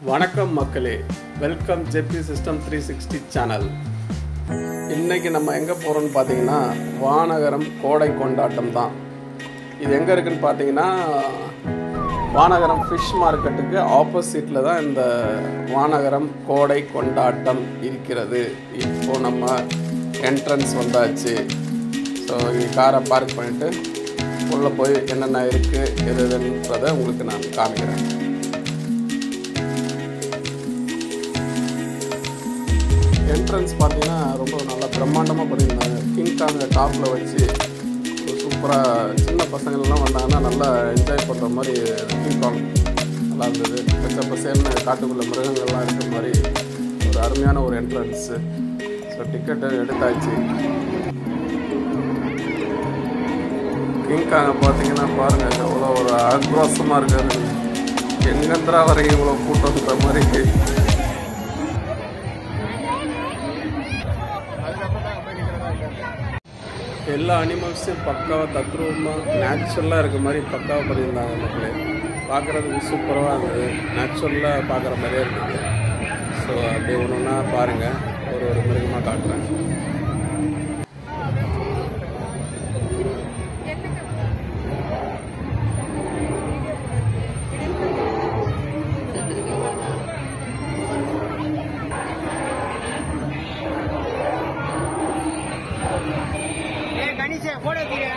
வணக்கம் மக்களே welcome JP system three sixty channel இன்னைக்கு நம்ம எங்கே போகிறோம்னு பார்த்தீங்கன்னா வானகரம் கோடை கொண்டாட்டம் தான் இது எங்கே இருக்குன்னு பார்த்தீங்கன்னா வானகரம் ஃபிஷ் மார்க்கெட்டுக்கு ஆப்போசிட்டில் தான் இந்த வானகரம் கோடை கொண்டாட்டம் இருக்கிறது இப்போ நம்ம என்ட்ரன்ஸ் வந்தாச்சு ஸோ இங்கே காரை பார்க் பண்ணிவிட்டு உள்ளே போய் என்னென்ன இருக்குது எது எதுன்றதை உங்களுக்கு நான் காமிக்கிறேன் என்ட்ரன்ஸ் பார்த்தீங்கன்னா ரொம்ப நல்லா பிரம்மாண்டமாக பண்ணியிருந்தாங்க கிங் காங்க டாப்பில் வச்சு சூப்பராக சின்ன பசங்கள்லாம் வந்தாங்கன்னா நல்லா என்ஜாய் பண்ணுற மாதிரி கிங் காங் நல்லா இருந்தது பச்சை பசேல்னு காட்டுக்குள்ள மிருகங்கள்லாம் இருக்கிற மாதிரி ஒரு அருமையான ஒரு என்ட்ரன்ஸு ஸோ டிக்கெட்டு எடுத்தாச்சு கிங் காங்கை பார்த்தீங்கன்னா பாருங்கள் எவ்வளோ ஒரு ஆக்ரோஷமாக இருக்காரு எங்கேந்திரா வரைக்கும் இவ்வளோ கூட்டம்ன்ற மாதிரி எல்லா அனிமல்ஸும் பக்காவாக தத்ரூபமாக நேச்சுரலாக இருக்க மாதிரி பக்காவாக பண்ணியிருந்தாங்க மக்களே பார்க்குறதுக்கு சூப்பராக இருந்தது நேச்சுரலாக பார்க்குற மாதிரியே இருக்குது ஸோ அப்படியே ஒன்று ஒன்றா பாருங்கள் ஒரு ஒரு மிருகமாக காட்டுறேன் ஏ கணேஷ் போட வைக்கிறா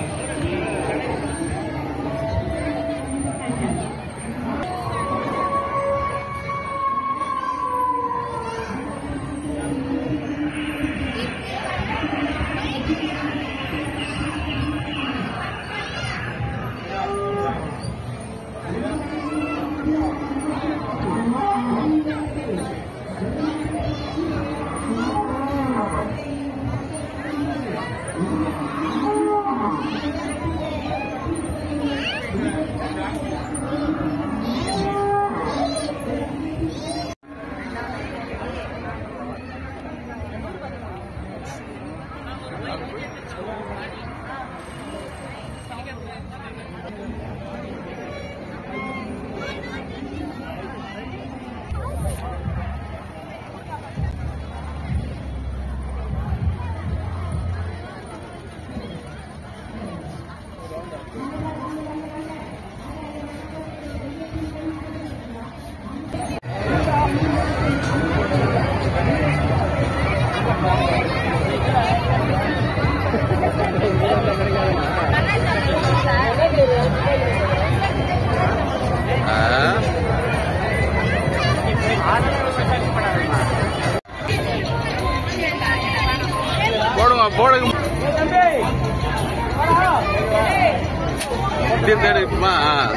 போடுங்க போடுங்க இப்படி தெரியுமா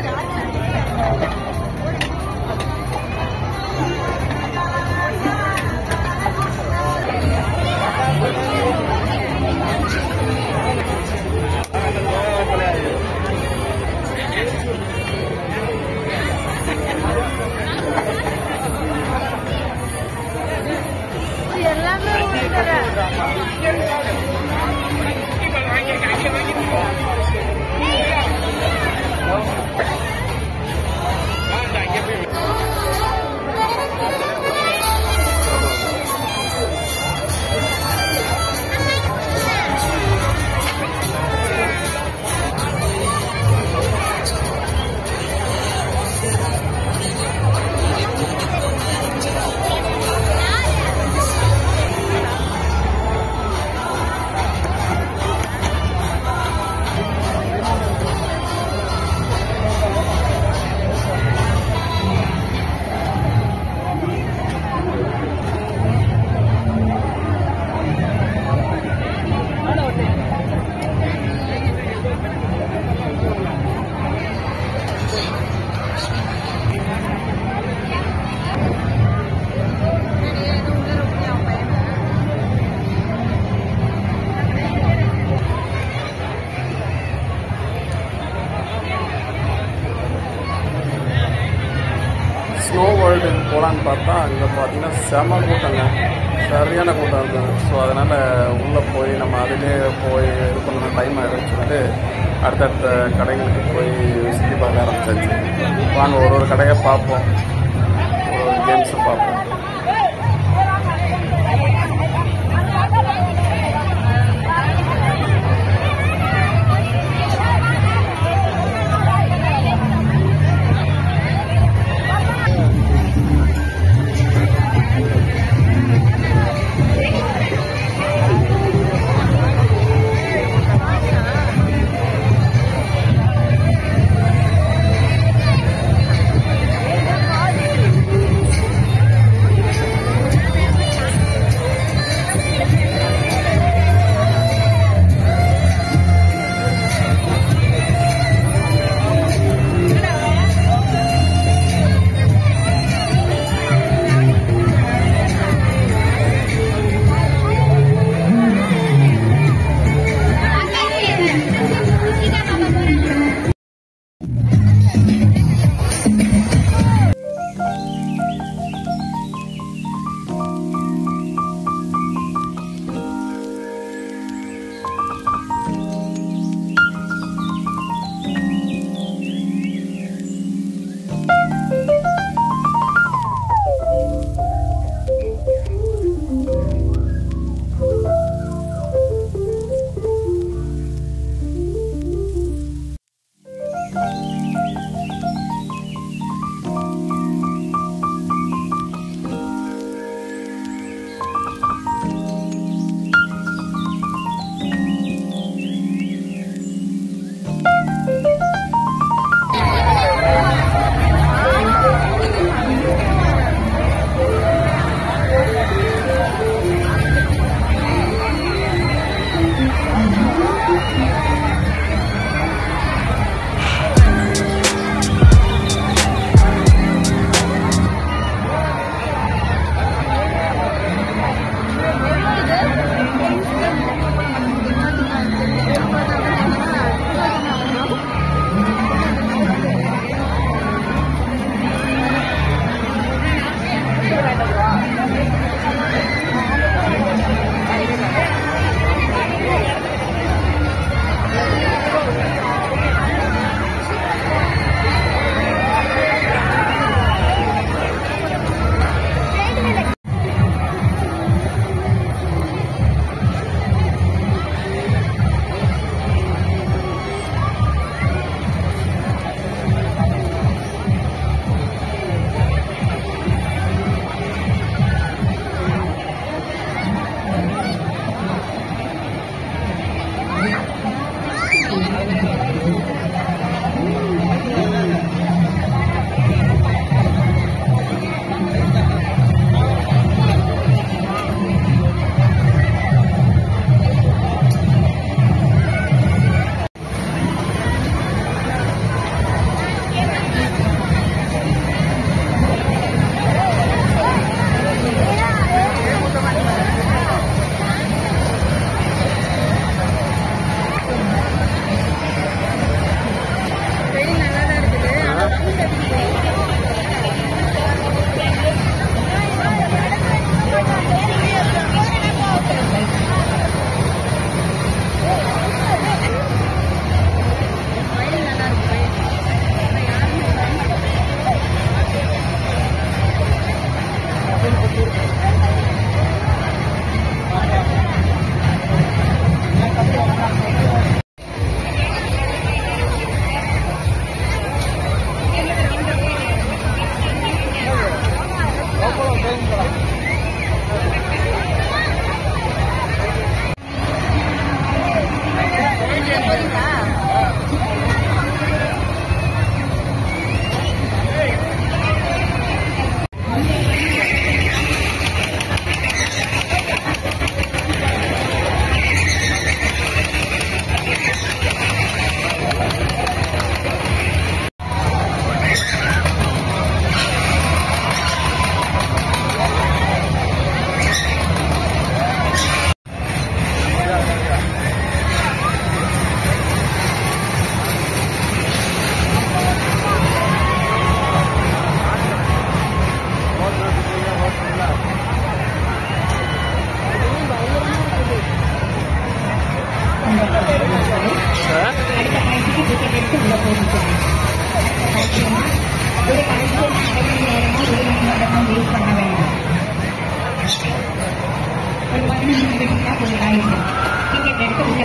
எல்லாமே ஸ்னோ வேர்ல்டுக்கு போகலான்னு பார்த்தா அங்கே பார்த்தீங்கன்னா செம கூட்டங்க சரியான கூட்டம் இருந்தது ஸோ அதனால் உள்ளே போய் நம்ம அதிலே போய் இது பண்ணணும் டைம் ஆகிடும்னு சொல்லிட்டு அடுத்தடுத்த கடைகளுக்கு போய் சுற்றி பார்க்க ஆரம்பிச்சாச்சு வாங்க ஒரு ஒரு கடையாக பார்ப்போம் ஒரு கேம்ஸை பார்ப்போம்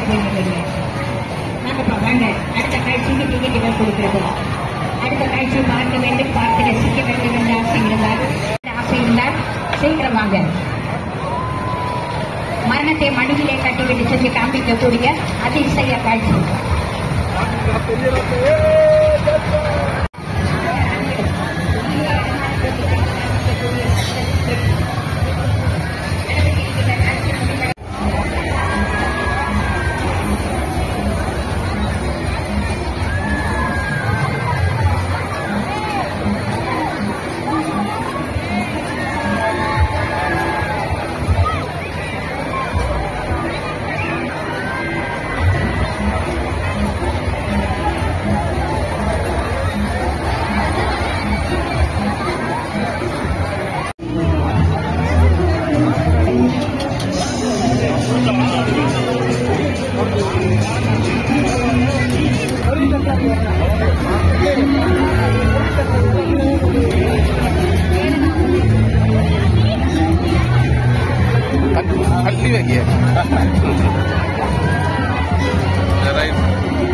போயிருக்கீங்க வாங்கப்பா வாங்க அடுத்த காட்சிக்கு டிக்கெட் தான் கொடுக்கிறது அடுத்த காட்சி பார்க்க வேண்டும் பார்த்து ரசிக்க வேண்டும் என்ற ஆசை இருந்தால் ஆசை இருந்தால் சீக்கிரம் வாங்க மரணத்தை மடியிலே கட்டிவிட்டு சென்று காண்பிக்கக்கூடிய அதிசய காட்சி கட்டி வைக்க right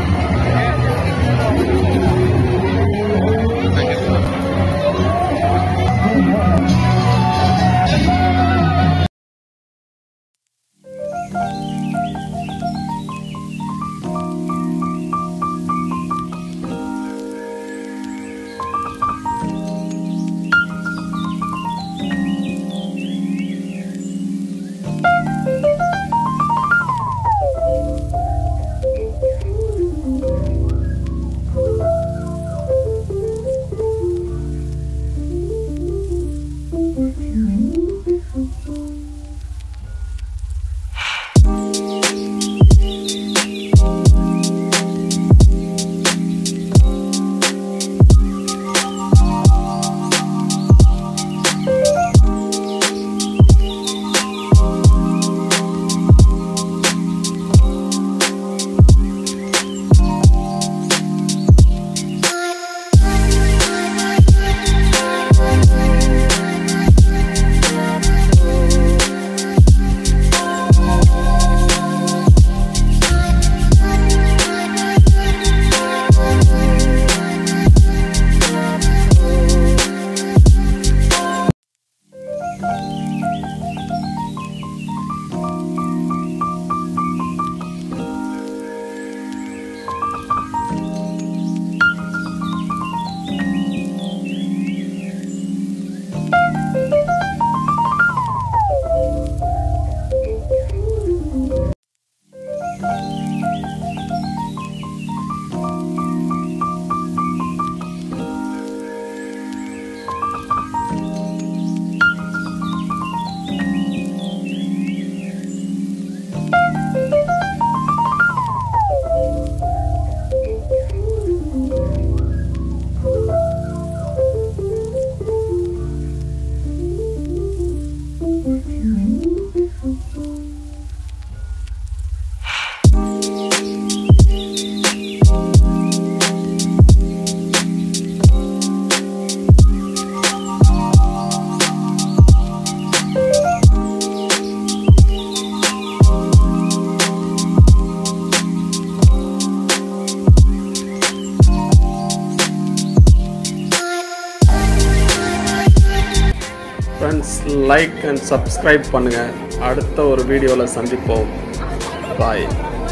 friends like and subscribe பண்ணுங்கள் அடுத்த ஒரு வீடியோவில் சந்திப்போம் பாய்